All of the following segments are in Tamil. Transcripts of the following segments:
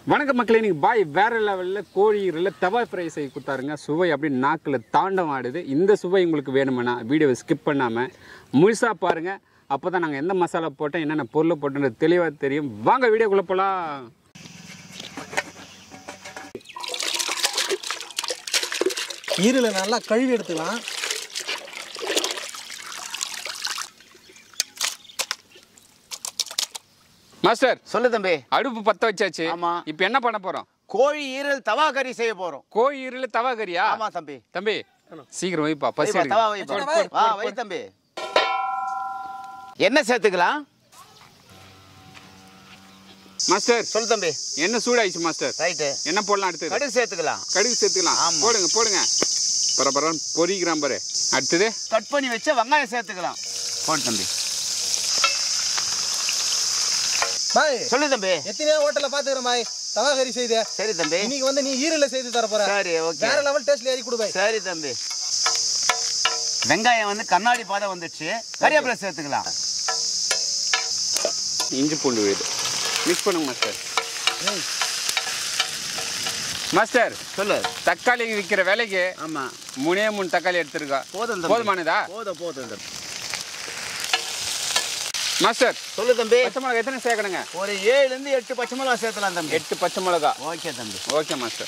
வணக்கம் மக்களே இன்னைக்கு பாய் வேற லெவலில் கோழி ஈரலில் தவா ஃப்ரை செய்ய கொடுத்தாருங்க சுவை அப்படி நாக்கில் தாண்டம் ஆடுது இந்த சுவை உங்களுக்கு வேணுமென்னா வீடியோவை ஸ்கிப் பண்ணாமல் முழுசாக பாருங்கள் அப்போ தான் நாங்கள் எந்த மசாலா போட்டோம் என்னென்ன பொருளை போட்டோன்றது தெளிவாக தெரியும் வாங்க வீடியோக்குள்ளே போகலாம் ஈரலை நல்லா கழுவி எடுத்துக்கலாம் மாஸ்டர் சொல்லு தம்பி அடுப்பு பற்ற வச்சாச்சு ஆமா. இப்போ என்ன பண்ண போகிறோம் கோழி ஈரல் தவா கறி செய்ய போறோம் கோழி ஈரலில் தவா கறியா ஆமா தம்பி தம்பி சீக்கிரம் வைப்பா பசி வைப்பா, தவா எடுக்குது. வைப்பா வா வை தம்பி என்ன சேர்த்துக்கலாம் மாஸ்டர் சொல்லு தம்பி என்ன சூடாயிடுச்சு மாஸ்டர் ரைட்டு என்ன போடலாம் அடுத்தது கடுகு சேர்த்துக்கலாம் கடுகு சேர்த்துக்கலாம் ஆமா. போடுங்க போடுங்க பரபரம் பொரிக்கிறான் பாரு அடுத்தது கட் பண்ணி வச்ச வெங்காயம் சேர்த்துக்கலாம் போடு தம்பி பாய் சொல்லு தம்பி எத்தனையோ ஹோட்டல்ல பாத்துக்கிறேன் பாய் தவா கறி செய்து சரி தம்பி இன்னைக்கு வந்து நீ ஈரல செய்து தர போற சரி ஓகே வேற லெவல் டேஸ்ட்ல ஏறி கொடு பாய் சரி தம்பி வெங்காயம் வந்து கண்ணாடி பாதம் வந்துடுச்சு கறிவேப்பிலை சேர்த்துக்கலாம் இஞ்சி பூண்டு விழுது மிக்ஸ் பண்ணுங்க மாஸ்டர் மாஸ்டர் சொல்லு தக்காளி விற்கிற விலைக்கு ஆமா மூணே மூணு தக்காளி எடுத்துருக்கா போதும் தம்பி போதுமானதா போதும் போதும் தம்பி மாஸ்டர் சொல்லு தம்பி பச்சை மிளகா எத்தனை சேர்க்கணுங்க ஒரு ஏழுல இருந்து எட்டு பச்சை மிளகா சேர்த்தலாம் தம்பி எட்டு பச்சை மிளகா ஓகே தம்பி ஓகே மாஸ்டர்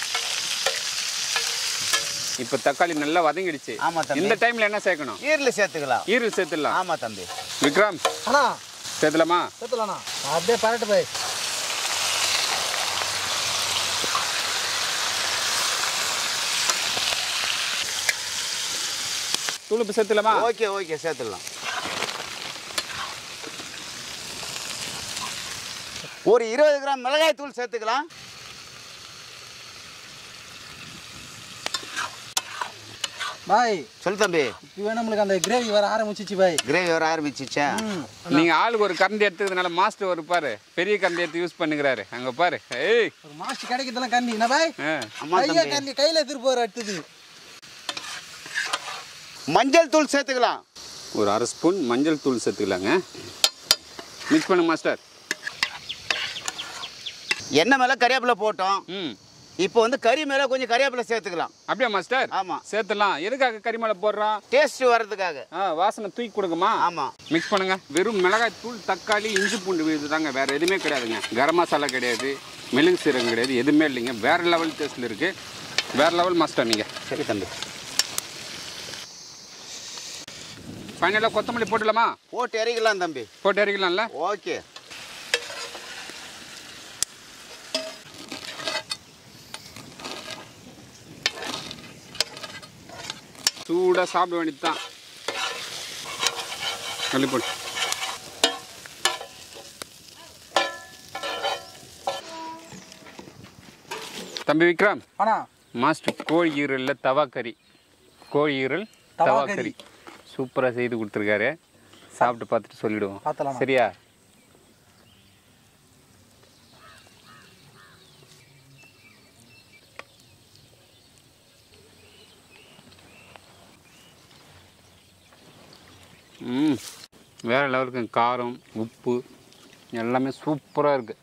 இப்போ தக்காளி நல்லா வதங்கிடுச்சு ஆமா தம்பி. இந்த டைம்ல என்ன சேர்க்கணும் ஈரல் சேர்த்துக்கலாம் ஈரல் சேர்த்துடலாம் ஆமா தம்பி விக்ரம் அண்ணா சேர்த்துலாமா செத்துலாண்ணா அப்படியே பரட்டு பாய் துளுப்பு சேர்த்துலாமா ஓகே ஓகே சேர்த்துடலாம் ஒரு இருபது கிராம் மிளகாய் தூள் சேர்த்துக்கலாம் பாய் சொல்லு தம்பி இப்போ நம்மளுக்கு அந்த கிரேவி வர ஆரம்பிச்சிச்சு பாய் கிரேவி வர ஆரம்பிச்சிச்சா ம். நீங்க ஆளுக்கு ஒரு கரண்டி எடுத்துக்கிறதுனால மாஸ்டர் ஒரு பாரு பெரிய கரண்டி எடுத்து யூஸ் பண்ணுகிறாரு அங்க பாரு ஏய் ஒரு மாஸ்டர் கிடைக்கிறதெல்லாம் கண்டி என்ன பாய் ஆ. ஆமா கையா தம்பி கண்டி கையில திருப்பி அடுத்தது மஞ்சள் தூள் சேர்த்துக்கலாம் ஒரு அரை ஸ்பூன் மஞ்சள் தூள் சேர்த்துக்கலாங்க மிக்ஸ் பண்ணுங்க மாஸ்டர் எண்ணெய் மேலே கறிவேப்பிலை போட்டோம் ம் இப்போ வந்து கறி மேலே கொஞ்சம் கறிவேப்பிலை சேர்த்துக்கலாம் அப்படியா மாஸ்டர் ஆமா. சேர்த்துலாம் எதுக்காக கறிமலை போடுறோம் டேஸ்ட் வர்றதுக்காக ஆ வாசனை தூக்கி கொடுக்குமா ஆமா மிக்ஸ் பண்ணுங்க வெறும் மிளகாய் தூள் தக்காளி இஞ்சி பூண்டு விழுது தாங்க வேற எதுவுமே கிடையாதுங்க கரம் மசாலா கிடையாது மிளகு சீரகம் கிடையாது எதுவுமே இல்லைங்க வேற லெவல் டேஸ்ட்ல இருக்கு வேற லெவல் மாஸ்டர் நீங்க சரி தம்பி ஃபைனலாக கொத்தமல்லி போட்டுடலாமா போட்டு இறக்கலாம் தம்பி போட்டு இறக்கலாம்ல ஓகே சூடாக சாப்பிட வேண்டியது தான் சொல்லி போட்டு தம்பி விக்ரம் அண்ணா மாஸ்டர் கோழி ஈரலில் தவா கறி கோழி ஈரல் தவா தவா கறி. கறி சூப்பராக செய்து கொடுத்துருக்காரு சாப்பிட்டு பார்த்துட்டு சொல்லிடுவோம் பார்த்தலாமா? சரியா ம் வேறு லெவலுக்கு காரம் உப்பு எல்லாமே சூப்பராக இருக்குது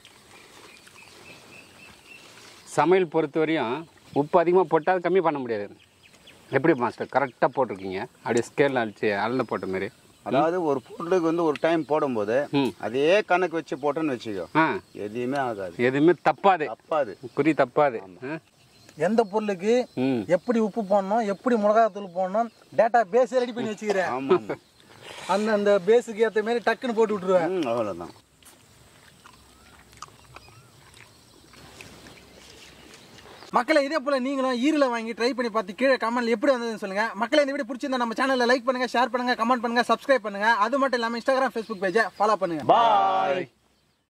சமையல் பொறுத்த வரையும் உப்பு அதிகமாக போட்டால் கம்மி பண்ண முடியாது எப்படி மாஸ்டர் கரெக்டாக போட்டிருக்கீங்க அப்படியே ஸ்கேலில் அடிச்சு அளந்து போட்ட மாதிரி அதாவது ஒரு பொருளுக்கு வந்து ஒரு டைம் போடும்போது ம். அதே கணக்கு வச்சு போட்டோன்னு வச்சுக்கோ ஆ எதுவுமே ஆகாது எதுவுமே தப்பாது தப்பாது குறி தப்பாது ஆ? எந்த பொருளுக்கு ம் எப்படி உப்பு போடணும் எப்படி மிளகாத்தூள் போடணும் டேட்டா பேஸ் ரெடி பண்ணி வச்சுக்கிறேன் ஆமா ஆமா அந்த அந்த பேஸுக்கு ஏற்ற மாதிரி டக்குன்னு போட்டு விட்டுருவேன் ம், அவ்வளவுதான் மக்களை இதே போல நீங்களும் ஈரில் வாங்கி ட்ரை பண்ணி பார்த்து கீழே கமெண்ட்ல எப்படி வந்ததுன்னு சொல்லுங்க மக்களை இந்த வீடியோ பிடிச்சிருந்தா நம்ம சேனலை லைக் பண்ணுங்க ஷேர் பண்ணுங்க கமெண்ட் பண்ணுங்க சப்ஸ்கிரைப் பண்ணுங்க அது மட்டும் இல்லாமல் இன்ஸ்டாகிராம் ஃபேஸ்புக் பேஜை ஃபாலோ பண்ணுங்க பாய்